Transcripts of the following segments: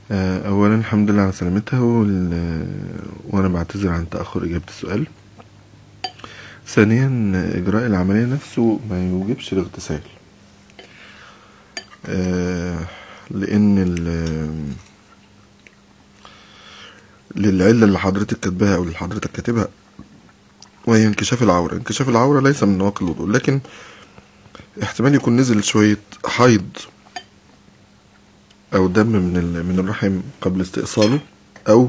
آه، اولا الحمد لله على سلامتها وال... وانا بعتذر عن تاخر اجابه السؤال ثانيا اجراء العمليه نفسه ما يوجبش الاغتسال آه، لان ال... للعله اللي حضرتك كاتباها او اللي حضرتك كاتبها وهي انكشاف العوره انكشاف العوره ليس من نواقض الوضوء لكن احتمال يكون نزل شويه حيض او دم من ال- من الرحم قبل استئصاله او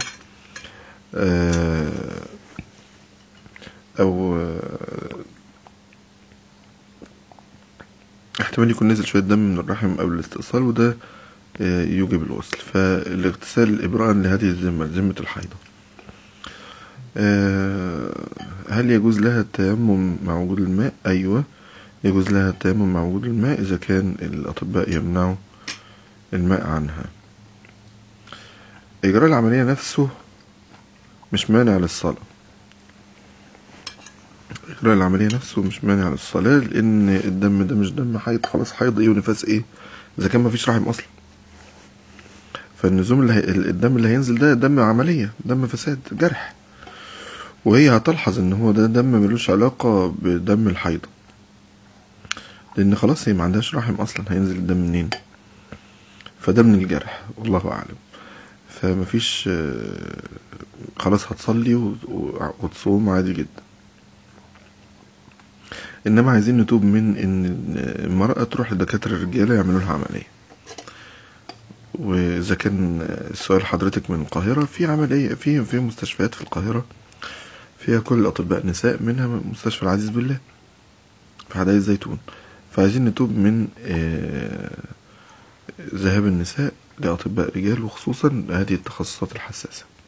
آه، او آه، احتمال يكون نزل شويه دم من الرحم قبل الاستئصال وده آه، يوجب الغسل فالاغتسال ابراء لهذه الذمه ذمه الحيضه آه، هل يجوز لها التيمم مع وجود الماء ايوه يجوز لها التيمم مع وجود الماء اذا كان الاطباء يمنعوا الماء عنها إجراء العملية نفسه مش مانع للصلاة إجراء العملية نفسه مش مانع للصلاة لأن الدم ده مش دم حيض خلاص حيض إيه ونفاس إيه إذا كان مفيش رحم أصلا فالنزوم اللي هي الدم اللي هينزل ده دم عملية دم فساد جرح وهي هتلحظ إن هو ده دم ملوش علاقة بدم الحيضة لأن خلاص هي ما عندهاش رحم أصلا هينزل الدم منين فده من الجرح والله أعلم فمفيش آه، خلاص هتصلي و- و- وتصوم عادي جدا انما عايزين نتوب من ان المرأة تروح لدكاترة الرجالة يعملوا لها عملية واذا كان السؤال حضرتك من القاهرة في عملية في في مستشفيات في القاهرة فيها كل الاطباء نساء منها مستشفى العزيز بالله في حدائق الزيتون فعايزين نتوب من آه، ذهاب النساء لأطباء رجال وخصوصا هذه التخصصات الحساسة